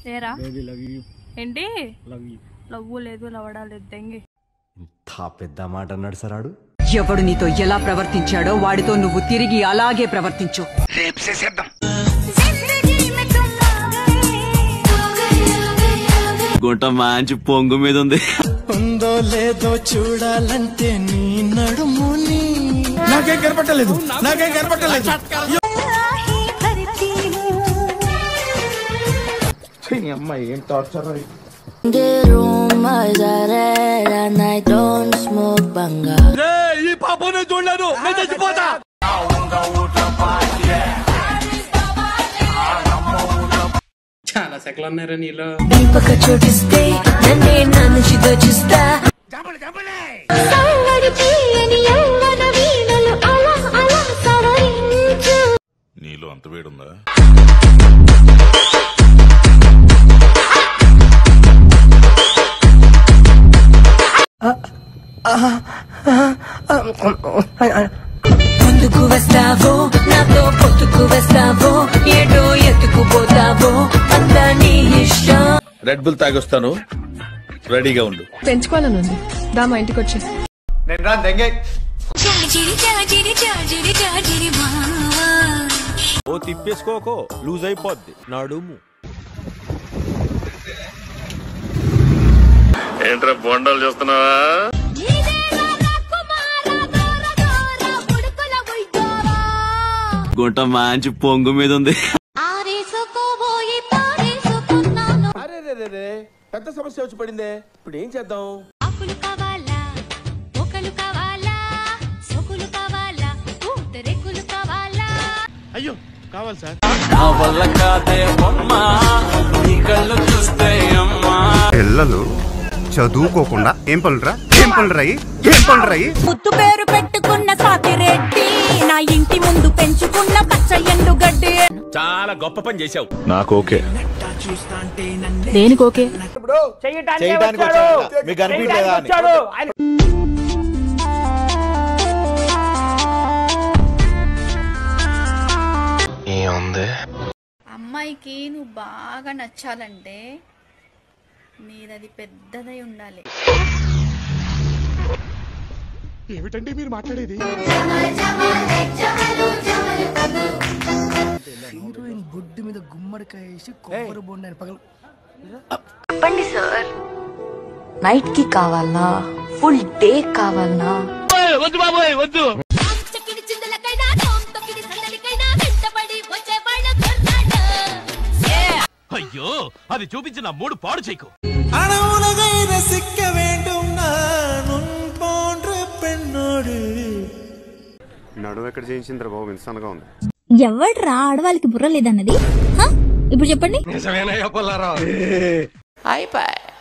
ఏరా baby love you ఏంటి love you love లేదు లవడా లేదు దెంగి ఇంత పెద్ద మాట అన్నాడు సరాడు ఎవడు నీతో ఎలా ప్రవర్తించాడో వాడితో నువ్వు తిరిగి అలాగే ప్రవర్తించు గుంట మంచి పొంగు మీద ఉంది ఉందో లేదో చూడాలంటే నీ నడుముని నాకేం కనపట్టలేదు నాకేం కనపట్టలేదు అమ్మాయి ఏం torture The room is a red and I don't smoke banga. ఈ పాపనే చూడలేదు నేను చచ్చిపోతా చాలా సెకలు ఉన్నారా నీలో దీపక చోటిస్తే నన్నే నన్ను చిదోచిస్తా నీలో అంత వేడుందా ముందుకు వస్తావో నాతో పొత్తుకు వస్తావో ఏటో ఎత్తుకుపోతావో అంతా నీ ఇష్టం రెడ్ బుల్ తాగొస్తాను రెడీగా ఉండు పెంచుకోవాలనుంది దా మా ఇంటికి వచ్చి నేను రా దెంగే చాజిరి చాజిరి చాజిరి చాజిరి బావా ఓ తిప్పేసుకోకో లూజ్ అయిపోద్ది నడుము ఏంట్రా బొండాలు చేస్తున్నావా గుంట మంచి పొంగు మీద ఉంది ఆరేసుకోబోయి పారేసుకున్నాను అరే రే రే రే పెద్ద సమస్య వచ్చి పడిందే ఇప్పుడు ఏం చేద్దాం ఆకులు కావాలా మొక్కలు కావాలా సొకులు కావాలా పూతరేకులు కావాలా అయ్యో కావాలి సార్ నా వల్ల కాదే బొమ్మ నీ కళ్ళు చూస్తే అమ్మా పిల్లలు చదువుకోకుండా ఏం పనులురా ఏం పనులురాయి ఏం పనులురాయి ముద్దు పేరు పెట్టుకున్న సాతిరెడ్డి నా ఇంటి ముందు పెంచుకున్న పచ్చ ఎండుగడ్డి చాలా గొప్ప పని చేశావు నాకు ఓకే దేనికి ఓకే చేయడానికి వచ్చాడు మీకు కనిపించలేదా అని అమ్మాయికి నువ్వు బాగా నచ్చాలంటే నీదది పెద్దదై ఉండాలి హీరోయిన్ బొడ్డు మీద గుమ్మడికాయ వేసి కొబ్బరి బొండాన్ని పగల చెప్పండి సార్ నైట్ కి కావాలనా ఫుల్ డే కావాలనా వద్దు బాబోయ్ వద్దు అయ్యో అది చూపించిన మూడు పాడు చేయకు அனவுலகைர சிக்க வேண்டும் நான் உன் போன்ற பெண்ணோடு నడుము ఎక్కడ చేయించిందిరా బాబు ఇన్సాన్గా ఉంది ఎవడ్రా ఆడవాళ్ళకి బుర్ర లేదన్నది హ? ఇప్పుడు చెప్పండి నిజమేనా పొలారా అయిపోయి